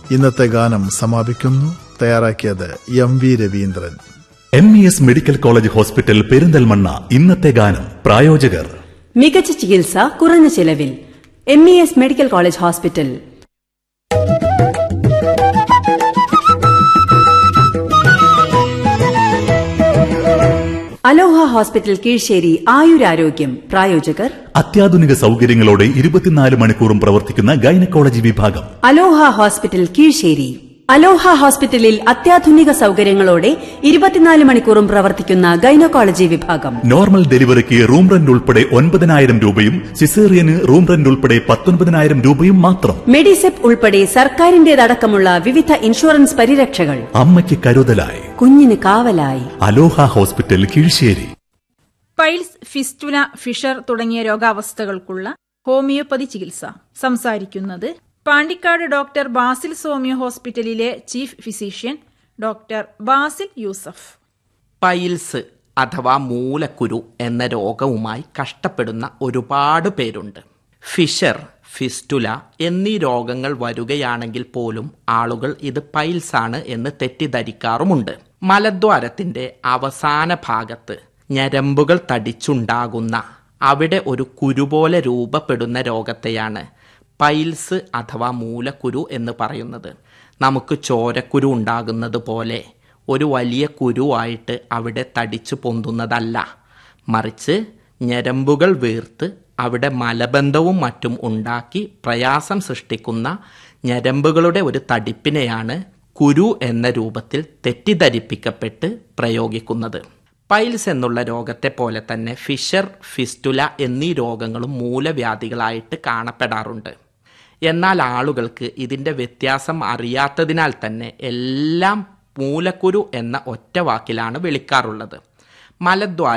ഇന്നത്തെ ഗാനം സമാപിക്കുന്നു തയ്യാറാക്കിയത് M V Raveendran M E S medical college hospital Perinthalmanna ഇന്നത്തെ ഗാനം പ്രായോജകർ മികച്ച ചികിത്സ കുറഞ്ഞ ചെലവിൽ M E S medical college hospital Aloha hospital Kizhissery ആയുരാരോഗ്യം പ്രായോജകർ അത്യാധുനിക സൗകര്യങ്ങളോടെ ഇരുപത്തിനാല് മണിക്കൂറും പ്രവർത്തിക്കുന്ന ഗൈനക്കോളജി വിഭാഗം അലോഹ ഹോസ്പിറ്റൽ കീഴ്ശ്ശേരി അലോഹ ഹോസ്പിറ്റലിൽ അത്യാധുനിക സൗകര്യങ്ങളോടെ ഇരുപത്തിനാല് മണിക്കൂറും പ്രവർത്തിക്കുന്ന ഗൈനക്കോളജി വിഭാഗം നോർമൽ ഡെലിവറിക്ക് റൂം റെന്റ് ഉൾപ്പെടെ ഒൻപതിനായിരം രൂപയും സിസേറിയന് റൂം റെന്റ് ഉൾപ്പെടെ പത്തൊൻപതിനായിരം രൂപയും മാത്രം മെഡിസെപ്പ് ഉൾപ്പെടെ സർക്കാരിന്റേതടക്കമുള്ള വിവിധ ഇൻഷുറൻസ് പരിരക്ഷകൾ അമ്മയ്ക്ക് കരുതലായി കുഞ്ഞിന് കാവലായി Aloha hospital Kizhissery piles fistula fissure തുടങ്ങിയ രോഗാവസ്ഥകൾക്കുള്ള ഹോമിയോപ്പതി ചികിത്സ സംസാരിക്കുന്നത് പാണ്ടിക്കാട് ഡോക്ടർ ബാസിൽ സോമിയോ ഹോസ്പിറ്റലിലെ chief physician doctor Basil Yusuf piles അഥവാ മൂലക്കുരു എന്ന രോഗവുമായി കഷ്ടപ്പെടുന്ന ഒരുപാട് പേരുണ്ട് ഫിഷർ ഫിസ്റ്റുല എന്നീ രോഗങ്ങൾ വരികയാണെങ്കിൽ പോലും ആളുകൾ ഇത് പൈൽസ് ആണ് എന്ന് തെറ്റിദ്ധരിക്കാറുമുണ്ട് മലദ്വാരത്തിന്റെ അവസാന ഭാഗത്ത് ഞരമ്പുകൾ തടിച്ചുണ്ടാകുന്ന അവിടെ ഒരു കുരു പോലെ രൂപപ്പെടുന്ന രോഗത്തെയാണ് പൈൽസ് അഥവാ മൂലക്കുരു എന്ന് പറയുന്നത് നമുക്ക് ചോരക്കുരു ഉണ്ടാകുന്നത് പോലെ ഒരു വലിയ കുരുവായിട്ട് അവിടെ തടിച്ചു പൊന്തുന്നതല്ല മറിച്ച് ഞരമ്പുകൾ വീർത്ത് അവിടെ മലബന്ധവും മറ്റും ഉണ്ടാക്കി പ്രയാസം സൃഷ്ടിക്കുന്ന ഞരമ്പുകളുടെ ഒരു തടിപ്പിനെയാണ് കുരു എന്ന രൂപത്തിൽ തെറ്റിദ്ധരിപ്പിക്കപ്പെട്ട് പ്രയോഗിക്കുന്നത് പൈൽസ് എന്നുള്ള രോഗത്തെ പോലെ തന്നെ ഫിഷർ ഫിസ്റ്റുല എന്നീ രോഗങ്ങളും മൂലവ്യാധികളായിട്ട് കാണപ്പെടാറുണ്ട് എന്നാൽ ആളുകൾക്ക് ഇതിൻ്റെ വ്യത്യാസം അറിയാത്തതിനാൽ തന്നെ എല്ലാം മൂലക്കുരു എന്ന ഒറ്റ വാക്കിലാണ് വിളിക്കാറുള്ളത് മലദ്വാര